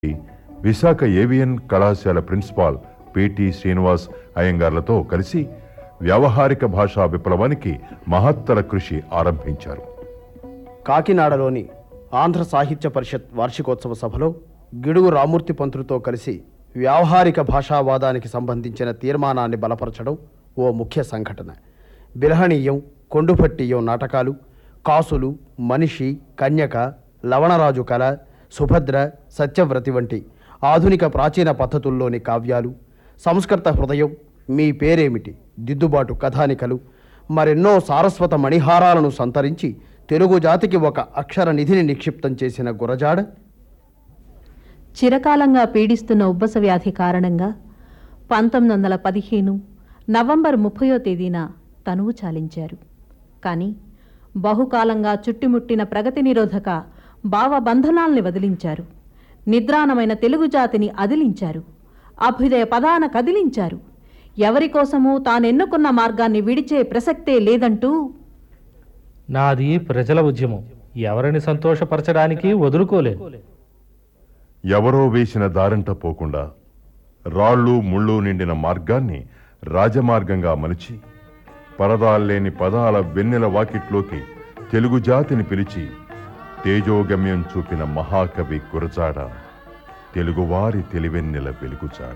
Visakha AVN కళాశాల principal P T Srinivas అయ్యంగార్లతో కలిసి వ్యావహారిక భాషా విప్లవానికి మహత్తర కృషి ఆరంభించారు కాకినాడలోని ఆంధ్ర సాహిత్య పరిషత్ వార్షికోత్సవ సభలో గిడుగు రామూర్తి పంతులతో కలిసి వ్యావహారిక భాషావాదానికి సంబంధించిన తీర్మానాన్ని బలపరచడం ఓ ముఖ్య సంఘటన బిలహణీయం కొండుపట్టియం నాటకాలు కాసులు మనిషి కన్యక లవణరాజు కళ సుభద్ర సత్యవ్రతి వంటి ఆధునిక ప్రాచీన పద్ధతుల్లోని కావ్యాలు సంస్కృత హృదయం మీ పేరేమిటి దిద్దుబాటు కథానికలు మరెన్నో సారస్వత మణిహారాలను సంతరించి తెలుగు జాతికి ఒక అక్షర నిధిని నిక్షిప్తం చేసిన గురజాడ చిరకాలంగా పీడిస్తున్న ఉబ్బస వ్యాధి కారణంగా పంతొమ్మిది వందల పదిహేను నవంబర్ ముప్పయో తేదీన తనువు చాలించారు కానీ బహుకాలంగా చుట్టుముట్టిన ప్రగతి నిరోధక భావబంధనాల్ని వదిలించారు నిద్రాణమైన తెలుగు జాతిని అదిలించారు అభ్యుదయ పదాన కదిలించారు ఎవరి కోసమూ తానెన్నుకున్న మార్గాన్ని విడిచే ప్రసక్తే లేదంటూ నాది ప్రజల ఉద్యమం ఎవరిని సంతోషపరచడానికి వదులుకోలేదు ఎవరో వేసిన దారంట పోకుండా రాళ్ళు ముళ్ళు నిండిన మార్గాన్ని రాజమార్గంగా మలిచి పరదాల్లేని పదాల వెన్నెల వాకిట్లోకి తెలుగు జాతిని పిలిచి తేజోగమ్యం చూపిన మహాకవి గురజాడ తెలుగువారి తెలివెన్నెల వెలుగుచాడ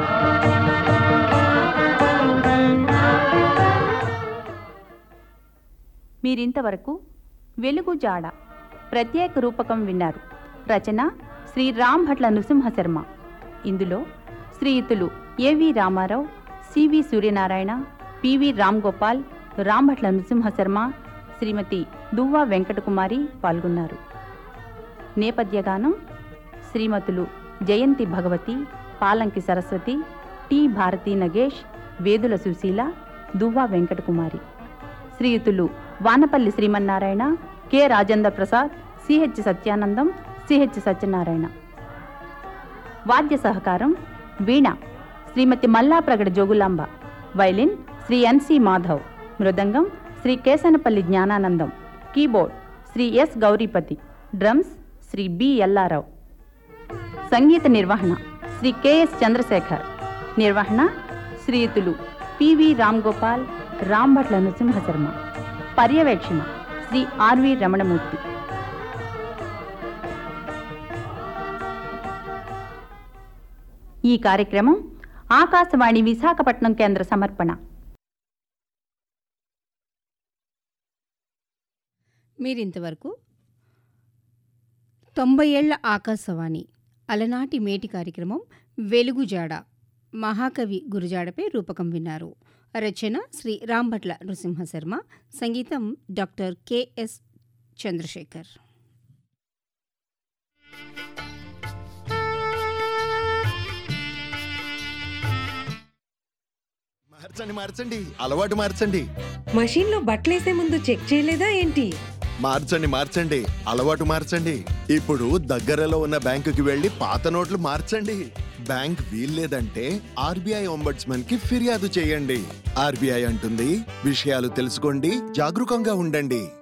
మీరింతవరకు వెలుగు జాడ ప్రత్యేక రూపకం విన్నారు రచన శ్రీ రామ్ భట్ల నృసింహశర్మ ఇందులో శ్రీయుతులు A V Ramarao C V Suryanarayana P V Ram Gopal Ram Bhatla Nrusimhasharma Shrimati Duvva Venkatakumari పాల్గొన్నారు నేపథ్య గానం శ్రీమతులు జయంతి భగవతి పాలంకి సరస్వతి టి భారతీ నగేష్ వేదుల సుశీల దువ్వా వెంకటకుమారి శ్రీయుతులు Vanapalli Shrimannarayana K Rajendra Prasad CH Satyanandam CH Satyanarayana వాద్య సహకారం వీణ శ్రీమతి మల్లాప్రగడ జోగులాంబ వైలిన్ శ్రీ ఎన్సి మాధవ్ మృదంగం Shri Kesanapalli Gnanandam keyboard Shri S Gouripathi drums Shri B Ellarao సంగీత నిర్వహణ శ్రీ కెఎస్ చంద్రశేఖర్ నిర్వహణ శ్రీయుతులు పివి రామ్ గోపాల్ రాంభట్ల నృసింహశర్మ పర్యవేక్షణ శ్రీ ఆర్వి రమణమూర్తి ఈ కార్యక్రమం ఆకాశవాణి విశాఖపట్నం కేంద్ర సమర్పణ మీరింతవరకు తొంభై ఏళ్ల ఆకాశవాణి అలనాటి మేటి కార్యక్రమం వెలుగుజాడ మహాకవి గురుజాడపై రూపకం విన్నారు రచన శ్రీ రాంభట్ల నృసింహశర్మ సంగీతం డాక్టర్ కెఎస్ చంద్రశేఖర్ మార్చండి మార్చండి అలవాటు మార్చండి మషీన్లో బట్టలేసే ముందు చెక్ చేయలేదా ఏంటి మార్చండి మార్చండి అలవాటు మార్చండి ఇప్పుడు దగ్గరలో ఉన్న బ్యాంకుకి వెళ్లి పాత నోట్లు మార్చండి బ్యాంక్ వీల్లేదంటే ఆర్బీఐ ఒంబడ్స్మన్ కి ఫిర్యాదు చేయండి ఆర్బీఐ అంటుంది విషయాలు తెలుసుకోండి జాగరూకంగా ఉండండి